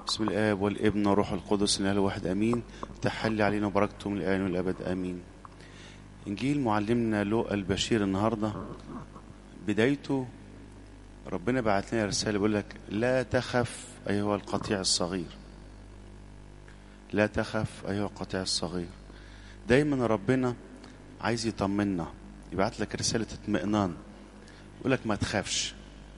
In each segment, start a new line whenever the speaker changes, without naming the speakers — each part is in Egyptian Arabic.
بسم الآب والابن والروح القدس الإله الواحد آمين تحل علينا وبركته من الآن والأبد آمين إنجيل معلمنا لوقا البشير النهاردة بدايته ربنا بعت لنا رسالة بيقول لك لا تخف أيها القطيع الصغير لا تخف أيها القطيع الصغير دايما ربنا عايز يطمنا يبعت لك رسالة اطمئنان يقول لك ما تخافش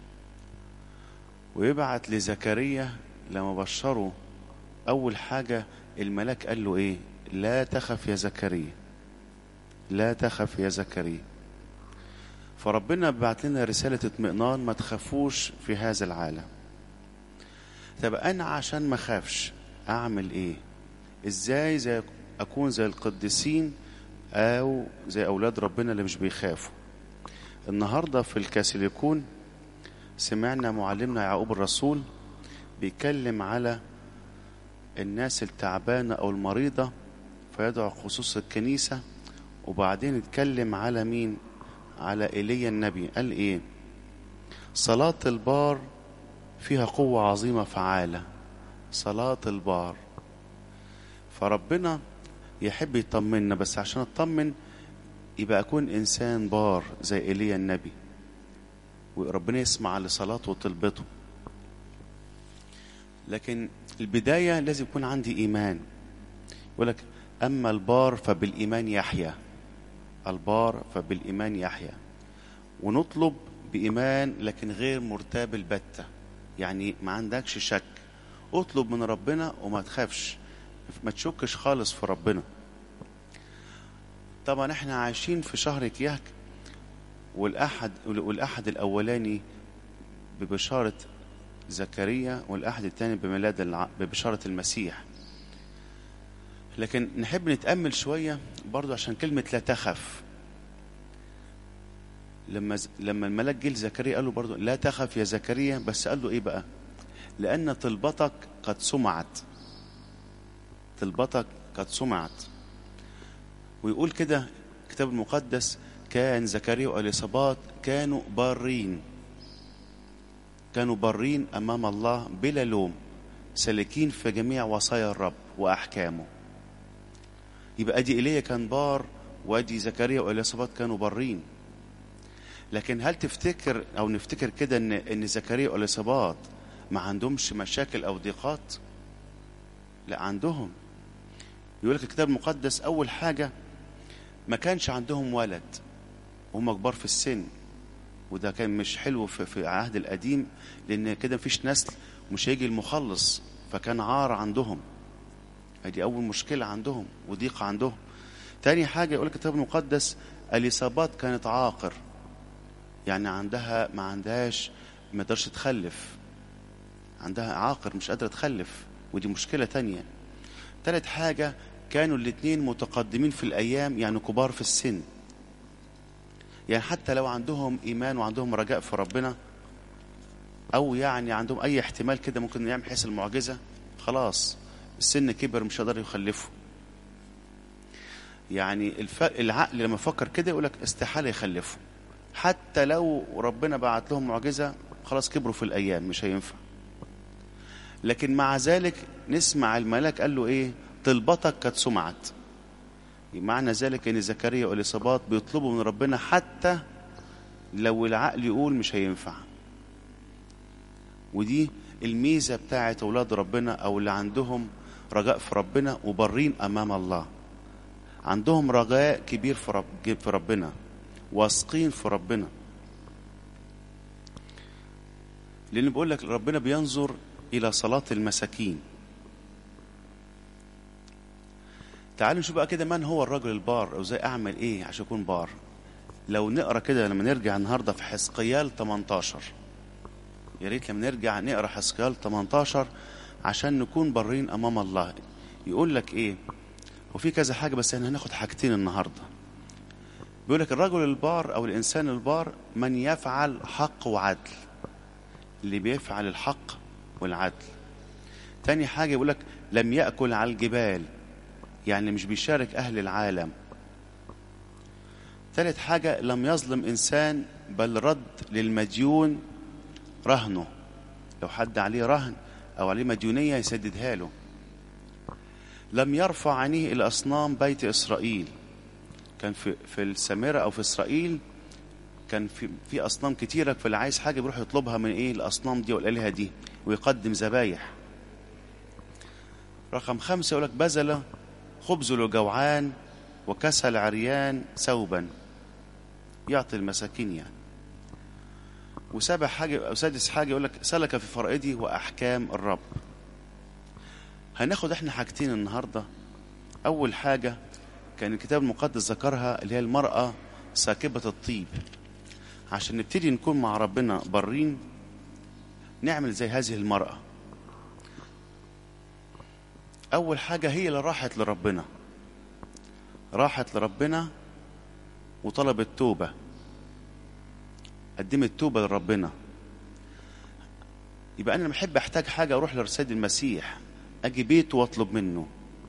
ويبعت لزكريا لما بشره أول حاجة الملاك قال له إيه لا تخف يا زكريا لا تخف يا زكريا فربنا بعت لنا رسالة اطمئنان ما تخافوش في هذا العالم طب أنا عشان ما خافش أعمل إيه إزاي زي أكون زي القديسين أو زي أولاد ربنا اللي مش بيخافوا النهاردة في الكاسيليكون سمعنا معلمنا يعقوب الرسول بيتكلم على الناس التعبانة أو المريضة فيدعو خصوص الكنيسة وبعدين يتكلم على مين على إيليا النبي قال إيه صلاة البار فيها قوة عظيمة فعالة صلاة البار فربنا يحب يطمنا بس عشان اطمن يبقى أكون إنسان بار زي إيليا النبي وربنا يسمع لصلاته وطلبته لكن البداية لازم يكون عندي إيمان يقول لك أما البار فبالإيمان يحيا البار فبالإيمان يحيا ونطلب بإيمان لكن غير مرتاب البتة يعني ما عندكش شك اطلب من ربنا وما تخافش ما تشكش خالص في ربنا طبعا احنا عايشين في شهر كياك والأحد والأحد الأولاني ببشارة زكريا والأحد الثاني بميلاد الع... ببشارة المسيح لكن نحب نتأمل شوية برضو عشان كلمة لا تخف لما ز... لما الملاك جه لزكريا قال له برضو لا تخف يا زكريا بس قال له ايه بقى لأن طلبتك قد سمعت طلبتك قد سمعت ويقول كده الكتاب المقدس كان زكريا واليصابات كانوا بارين كانوا بارين أمام الله بلا لوم سالكين في جميع وصايا الرب وأحكامه يبقى أدي إيليا كان بار وأدي زكريا واليصابات كانوا بارين لكن هل تفتكر أو نفتكر كده إن إن زكريا واليصابات ما عندهمش مشاكل أو ضيقات؟ لا عندهم يقول لك الكتاب المقدس أول حاجة ما كانش عندهم ولد وهم كبار في السن وده كان مش حلو في, في العهد القديم لان كده مفيش نسل ومش هيجي المخلص فكان عار عندهم ادي اول مشكله عندهم وضيق عندهم تاني حاجه يقول الكتاب المقدس اليصابات كانت عاقر يعني عندها ما عندهاش ما تقدرش تخلف عندها عاقر مش قادره تخلف ودي مشكله تانية تالت حاجه كانوا الاثنين متقدمين في الايام يعني كبار في السن يعني حتى لو عندهم ايمان وعندهم رجاء في ربنا او يعني عندهم اي احتمال كده ممكن يعمل حيث المعجزه خلاص السن كبر مش هيقدر يخلفه يعني الف... العقل لما فكر كده يقول لك استحاله يخلفه حتى لو ربنا بعت لهم معجزه خلاص كبروا في الايام مش هينفع لكن مع ذلك نسمع الملاك قال له ايه طلبتك قد سمعت معنى ذلك ان زكريا واليصابات بيطلبوا من ربنا حتى لو العقل يقول مش هينفع ودي الميزة بتاعت أولاد ربنا أو اللي عندهم رجاء في ربنا وبرين أمام الله عندهم رجاء كبير في, رب في ربنا واثقين في ربنا لأن بقول لك ربنا بينظر إلى صلاة المساكين تعالوا نشوف بقى كده من هو الرجل البار او ازاي اعمل ايه عشان اكون بار لو نقرا كده لما نرجع النهارده في حزقيال 18 يا ريت لما نرجع نقرا حزقيال 18 عشان نكون بارين امام الله يقول لك ايه وفي كذا حاجه بس احنا هناخد حاجتين النهارده بيقول لك الرجل البار او الانسان البار من يفعل حق وعدل اللي بيفعل الحق والعدل تاني حاجه يقول لك لم ياكل على الجبال يعني مش بيشارك أهل العالم ثالث حاجة لم يظلم إنسان بل رد للمديون رهنه لو حد عليه رهن أو عليه مديونية يسددها له لم يرفع عينيه إلى أصنام بيت إسرائيل كان في في السامرة أو في إسرائيل كان في في أصنام كتيرة فاللي عايز حاجة بيروح يطلبها من إيه الأصنام دي والآلهة دي ويقدم ذبايح رقم خمسة يقول لك بذل خبز لجوعان وكسى العريان ثوبا يعطي المساكين يعني وسابع حاجة أو سادس حاجة يقول لك سلك في فرائضه وأحكام الرب هناخد احنا حاجتين النهاردة أول حاجة كان الكتاب المقدس ذكرها اللي هي المرأة ساكبة الطيب عشان نبتدي نكون مع ربنا برين نعمل زي هذه المرأة أول حاجة هي اللي راحت لربنا راحت لربنا وطلبت توبة قدمت توبة لربنا يبقى أنا لما أحب أحتاج حاجة أروح لرسالة المسيح أجي بيته وأطلب منه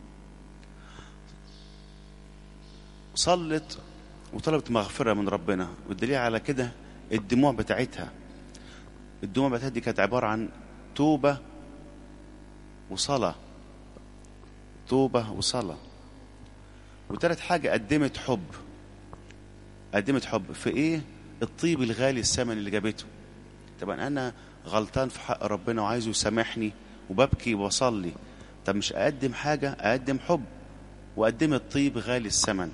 صلت وطلبت مغفرة من ربنا والدليل على كده الدموع بتاعتها الدموع بتاعتها دي كانت عبارة عن توبة وصلاة توبة وصلاة وتالت حاجة قدمت حب قدمت حب في ايه الطيب الغالي الثمن اللي جابته طبعا انا غلطان في حق ربنا وعايزه يسامحني وببكي وبصلي طب مش اقدم حاجة اقدم حب وقدمت طيب غالي الثمن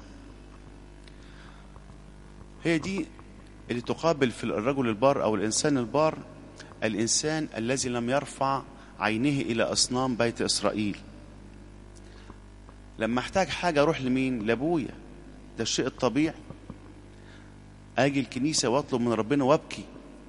هي دي اللي تقابل في الرجل البار او الانسان البار الانسان الذي لم يرفع عينيه الى اصنام بيت اسرائيل لما احتاج حاجه اروح لمين لابويا ده الشيء الطبيعي اجي الكنيسه واطلب من ربنا وابكي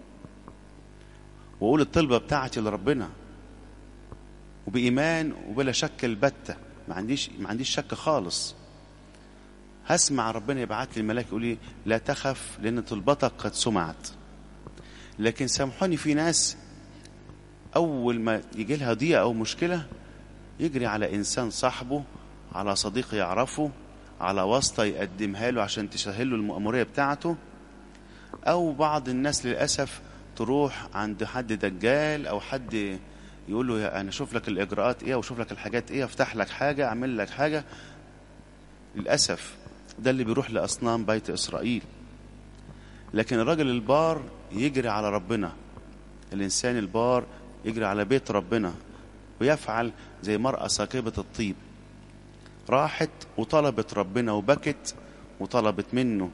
واقول الطلبه بتاعتي لربنا وبايمان وبلا شك البته ما عنديش ما عنديش شك خالص هسمع ربنا يبعت لي الملاك يقول لي لا تخف لان طلبتك قد سمعت لكن سامحوني في ناس اول ما يجي لها ضيقه او مشكله يجري على انسان صاحبه على صديق يعرفه على واسطه يقدمها له عشان تسهل له المأموريه بتاعته او بعض الناس للاسف تروح عند حد دجال او حد يقول له انا اشوف لك الاجراءات ايه واشوف لك الحاجات ايه افتح لك حاجه اعمل لك حاجه للاسف ده اللي بيروح لاصنام بيت اسرائيل لكن الراجل البار يجري على ربنا الانسان البار يجري على بيت ربنا ويفعل زي مرأة ساكبة الطيب راحت وطلبت ربنا وبكت وطلبت منه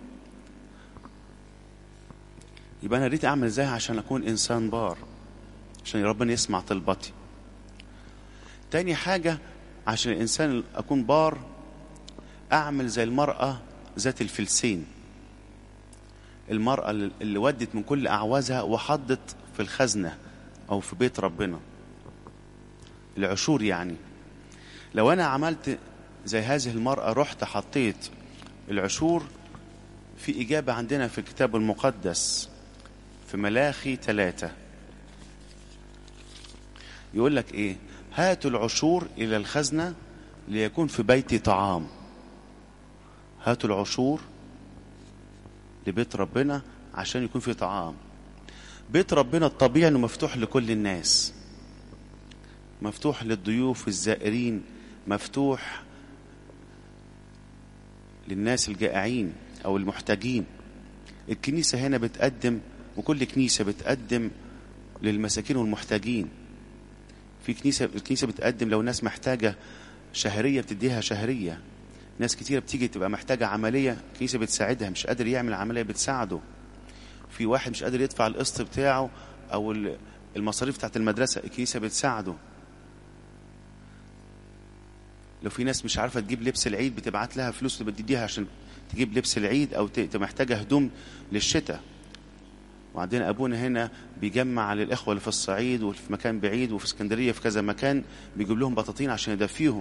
يبقى انا ريت اعمل ازاي عشان اكون انسان بار عشان ربنا يسمع طلبتي تاني حاجة عشان الانسان اكون بار اعمل زي المرأة ذات الفلسين المرأة اللي ودت من كل اعوازها وحضت في الخزنة او في بيت ربنا العشور يعني لو انا عملت زي هذه المرأة رحت حطيت العشور في إجابة عندنا في الكتاب المقدس في ملاخي ثلاثة يقول لك إيه هاتوا العشور إلى الخزنة ليكون في بيتي طعام هاتوا العشور لبيت ربنا عشان يكون في طعام بيت ربنا الطبيعي انه مفتوح لكل الناس مفتوح للضيوف الزائرين مفتوح للناس الجائعين او المحتاجين الكنيسه هنا بتقدم وكل كنيسه بتقدم للمساكين والمحتاجين في كنيسه الكنيسه بتقدم لو ناس محتاجه شهريه بتديها شهريه ناس كتيره بتيجي تبقى محتاجه عمليه الكنيسه بتساعدها مش قادر يعمل عمليه بتساعده في واحد مش قادر يدفع القسط بتاعه او المصاريف بتاعت المدرسه الكنيسه بتساعده لو في ناس مش عارفه تجيب لبس العيد بتبعت لها فلوس بتديها عشان تجيب لبس العيد او ت- محتاجه هدوم للشتاء وعندنا ابونا هنا بيجمع للاخوه اللي في الصعيد وفي مكان بعيد وفي اسكندريه في كذا مكان بيجيب لهم بطاطين عشان يدفيهم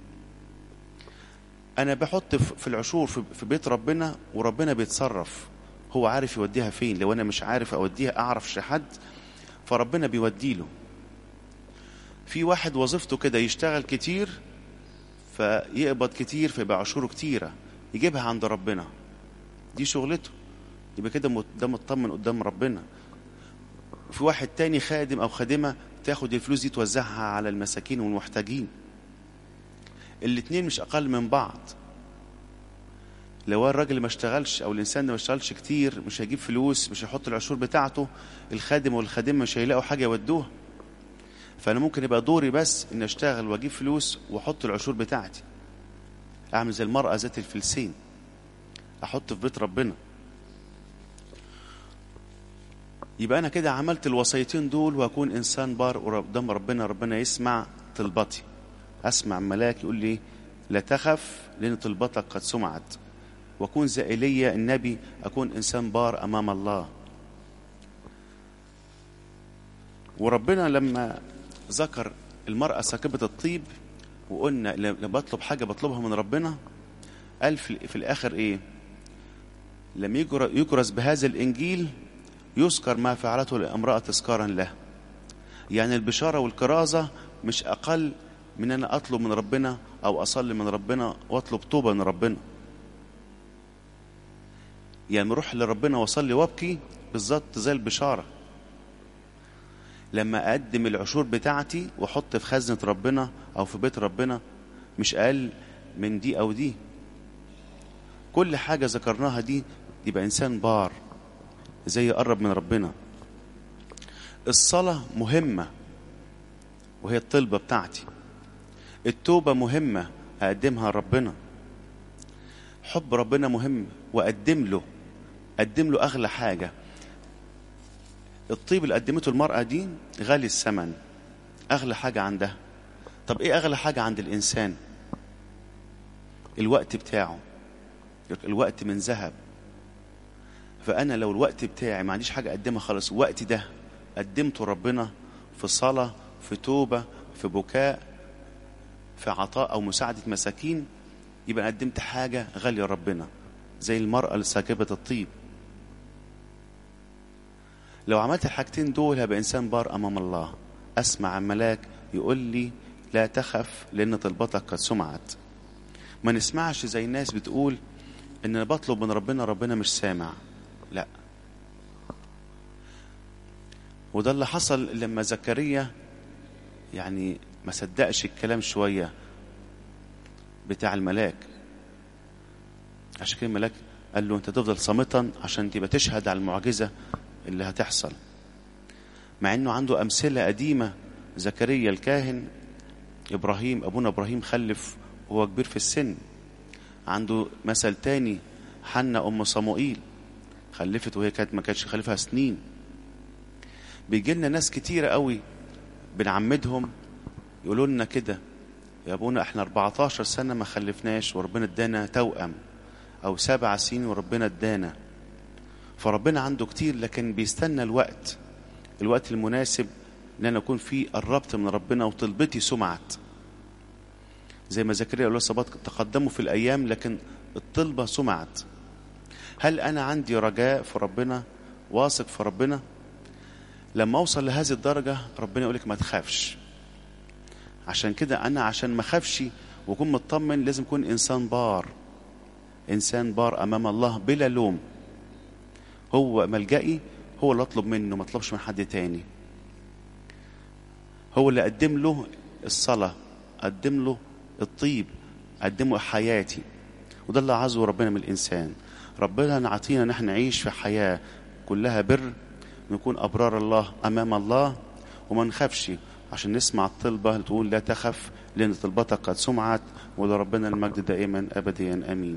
انا بحط في في العشور في في بيت ربنا وربنا بيتصرف هو عارف يوديها فين لو انا مش عارف اوديها اعرفش حد فربنا بيودي له في واحد وظيفته كده يشتغل كتير فيقبض كتير فيبقى عشوره كتيره يجيبها عند ربنا دي شغلته يبقى كده مت- ده مطمن قدام ربنا وفي واحد تاني خادم او خادمه تاخد الفلوس دي توزعها على المساكين والمحتاجين الاتنين مش اقل من بعض لو الراجل ما اشتغلش او الانسان ده ما اشتغلش كتير مش هيجيب فلوس مش هيحط العشور بتاعته الخادم والخادمه مش هيلاقوا حاجه يودوها فانا ممكن يبقى دوري بس ان اشتغل واجيب فلوس واحط العشور بتاعتي اعمل زي المراه ذات الفلسين احط في بيت ربنا يبقى انا كده عملت الوصيتين دول واكون انسان بار قدام ربنا ربنا يسمع طلبتي اسمع ملاك يقول لي لا تخف لان طلبتك قد سمعت واكون زي ايليا النبي اكون انسان بار امام الله وربنا لما ذكر المرأة ساكبة الطيب وقلنا لما بطلب حاجة بطلبها من ربنا قال في, في الآخر إيه لم يكرز بهذا الإنجيل يذكر ما فعلته الامرأة تذكارا له يعني البشارة والكرازة مش أقل من أنا أطلب من ربنا أو أصلي من ربنا وأطلب توبة من ربنا يعني نروح لربنا وأصلي وأبكي بالظبط زي البشارة لما أقدم العشور بتاعتي وأحط في خزنة ربنا أو في بيت ربنا مش أقل من دي أو دي كل حاجة ذكرناها دي يبقى إنسان بار زي يقرب من ربنا الصلاة مهمة وهي الطلبة بتاعتي التوبة مهمة أقدمها لربنا حب ربنا مهم وأقدم له أقدم له أغلى حاجة الطيب اللي قدمته المرأة دي غالي الثمن أغلى حاجة عندها طب إيه أغلى حاجة عند الإنسان الوقت بتاعه الوقت من ذهب فأنا لو الوقت بتاعي ما عنديش حاجة أقدمها خالص وقتي ده قدمته ربنا في صلاة في توبة في بكاء في عطاء أو مساعدة مساكين يبقى قدمت حاجة غالية ربنا زي المرأة اللي ساكبة الطيب لو عملت الحاجتين دول هبقى إنسان بار أمام الله أسمع الملاك يقول لي لا تخف لأن طلبتك قد سمعت ما نسمعش زي الناس بتقول إن أنا بطلب من ربنا ربنا مش سامع لا وده اللي حصل لما زكريا يعني ما صدقش الكلام شوية بتاع الملاك عشان كده الملاك قال له انت تفضل صامتا عشان تبقى تشهد على المعجزة اللي هتحصل مع انه عنده امثلة قديمة زكريا الكاهن ابراهيم ابونا ابراهيم خلف وهو كبير في السن عنده مثل تاني حنة ام صموئيل خلفت وهي كانت ما كانتش خلفها سنين بيجي لنا ناس كتيرة قوي بنعمدهم يقولوا لنا كده يا ابونا احنا 14 سنة ما خلفناش وربنا ادانا توأم او سبع سنين وربنا ادانا فربنا عنده كتير لكن بيستنى الوقت الوقت المناسب ان انا اكون فيه قربت من ربنا وطلبتي سمعت زي ما زكريا قال صبات تقدموا في الايام لكن الطلبة سمعت هل انا عندي رجاء في ربنا واثق في ربنا لما اوصل لهذه الدرجة ربنا يقولك ما تخافش عشان كده انا عشان ما اخافش واكون مطمن لازم اكون انسان بار انسان بار امام الله بلا لوم هو ملجئي هو اللي اطلب منه ما اطلبش من حد تاني هو اللي اقدم له الصلاة اقدم له الطيب اقدم له حياتي وده اللي عايزه ربنا من الانسان ربنا نعطينا نحن نعيش في حياة كلها بر نكون أبرار الله أمام الله وما نخافش عشان نسمع الطلبة تقول لا تخف لأن طلبتك قد سمعت ولربنا المجد دائما أبديا أمين